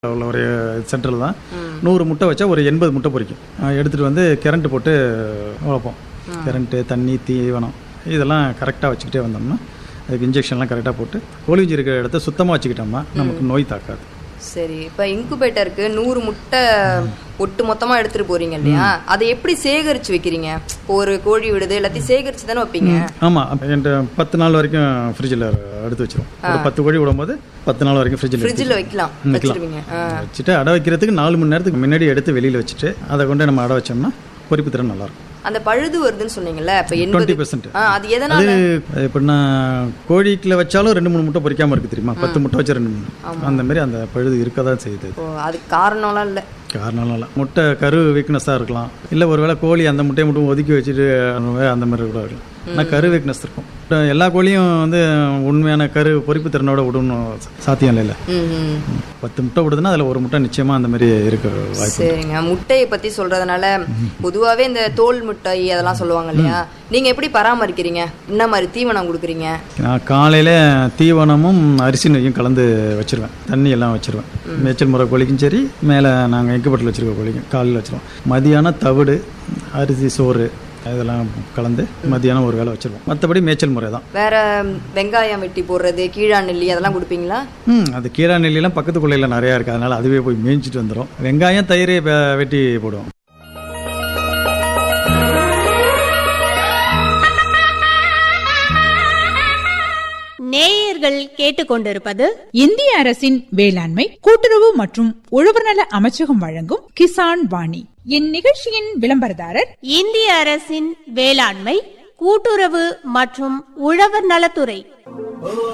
உள்ள ஒரு சென்டரில் தான் நூறு முட்டை வச்சா ஒரு எண்பது முட்டை பொரிக்கும் அஹ் எடுத்துகிட்டு வந்து கரண்ட் போட்டு வளர்ப்போம் கரண்ட்டு தண்ணி தீவனம் இதெல்லாம் கரெக்டாக வச்சுக்கிட்டே வந்தோம்னா அதுக்கு இன்ஜெக்ஷன்லாம் கரெக்டாக போட்டு கோழி குஞ்சு இருக்கிற இடத்த சுத்தமாக வச்சுக்கிட்டோம்னா நமக்கு நோய் தாக்காது சரி இப்போ இன்குபேட்டருக்கு நூறு முட்டை ஒட்டு மொத்தமா எடுத்துட்டு போறீங்க இல்லையா அதை எப்படி சேகரிச்சு வைக்கிறீங்க இப்போ ஒரு கோழி விடுது எல்லாத்தையும் சேகரிச்சு தானே வைப்பீங்க ஆமாம் என்கிட்ட பத்து நாள் வரைக்கும் ஃப்ரிட்ஜில் எடுத்து வச்சிரும் ஒரு பத்து கோழி விடும்போது பத்து நாள் வரைக்கும் ஃப்ரிட்ஜில் ஃப்ரிட்ஜில் வைக்கலாம் வச்சிருவீங்க ஆ. வச்சுட்டு அடை வைக்கிறதுக்கு நாலு மணி நேரத்துக்கு முன்னாடி எடுத்து வெளியில் வச்சுட்டு அதை கொண்டு நம்ம அடை வச்சோம்னா பொரிப்பு திறன் நல்லாயிருக்கும் அந்த பழுது வருதுன்னு சொன்னீங்கல்ல இப்போ டுவெண்ட்டி எண்பது பெர்சன்ட் ஆ, அது எதனால அது எப்படின்னா கோழிக்குள்ள வச்சாலும் ரெண்டு மூணு முட்டை பொரிக்காம இருக்கு தெரியுமா பத்து முட்டை வச்சா ரெண்டு மூணு அந்த மாதிரி அந்த பழுது இருக்க தான் செய்யுது ஓ அதுக்கு காரணம்லாம் இல்லை காரணம் இல்லை முட்டை கரு வீக்னஸாக இருக்கலாம் இல்லை ஒருவேளை கோழி அந்த முட்டையை மட்டும் ஒதுக்கி வச்சுட்டு அந்த மாதிரி அந்த மாதிரி கூட இருக்கலாம் ஆனால் கரு வீக்னஸ் இருக்கும் இப்ப எல்லா கோழியும் வந்து உண்மையான கரு பொரிப்பு திறனோட விடணும் சாத்தியம் இல்லைல்ல ம் ம். பத்து முட்டை விடுதுன்னா அதில் ஒரு முட்டை நிச்சயமாக அந்த மாதிரி இருக்க வாய்ப்பு சரிங்க முட்டையை பத்தி சொல்றதுனால பொதுவாவே இந்த தோல் முட்டை அதெல்லாம் சொல்லுவாங்க இல்லையா நீங்க எப்படி பராமரிக்கிறீங்க என்ன மாதிரி தீவனம் கொடுக்குறீங்க நான் காலையில் தீவனமும் அரிசி நெய்யும் கலந்து வச்சிருவேன் தண்ணி எல்லாம் வச்சிருவேன் மேய்ச்சல் முறை கோழிக்கும் சரி மேலே நாங்கள் எங்கப்பட்டில் வச்சிருக்க கோழிக்கும் காலையில் வச்சிருவோம் மதியானம் தவிடு அரிசி சோறு இதெல்லாம் கலந்து மதியானம் ஒரு வேளை வச்சிருவோம் மற்றபடி மேய்ச்சல் முறை தான் வேற வெங்காயம் வெட்டி போடுறது கீழா நெல்லி அதெல்லாம் கொடுப்பீங்களா ம் அது கீரா நெல்லிலாம் பக்கத்து கொள்ளையில் நிறையா இருக்குது அதனால் அதுவே போய் மேய்ஞ்சிட்டு வந்துடும் வெங்காயம் தயிர் வெ- வெட்டி போடுவோம் நேயர்கள் கேட்டுக்கொண்டிருப்பது இந்திய அரசின் வேளாண்மை கூட்டுறவு மற்றும் உழவர்நல அமைச்சகம் வழங்கும் கிசான் வாணி இந்நிகழ்ச்சியின் விளம்பரதாரர் இந்திய அரசின் வேளாண்மை கூட்டுறவு மற்றும் உழவர் நலத்துறை